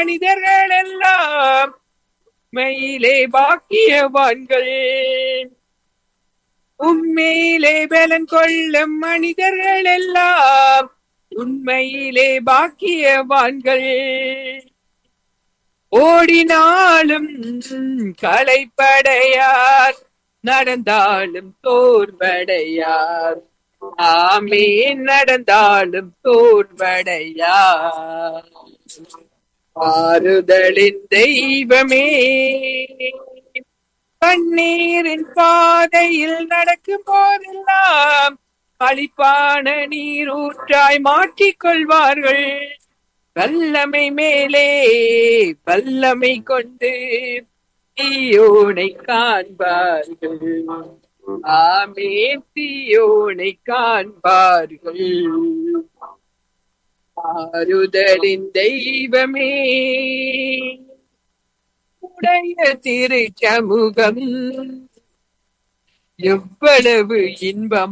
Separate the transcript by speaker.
Speaker 1: மனிதர்கள் எல்லாம் மெயிலே பாக்கியவான்கள் உண்மையிலே பலன் கொள்ளும் மனிதர்கள் எல்லாம் உண்மையிலே பாக்கியவான்கள் ஓடினாலும் களைப்படையார் நடந்தாலும் தோர்வடையார் ஆமே நடந்தாலும் தோர்வடையார் ஆறுதலின் தெய்வமே கண்ணீரின் பாதையில் நடக்கும் போதெல்லாம் அழிப்பான நீரூற்றாய் மாற்றிக் கொள்வார்கள் வல்லமை மேலே வல்லமை கொண்டு தீயோனை காண்பார்கள் ஆமே தீயோனை காண்பார்கள் ஆறுதலின் தெய்வமே உடைய திரு சமூகம் எவ்வளவு இன்பம்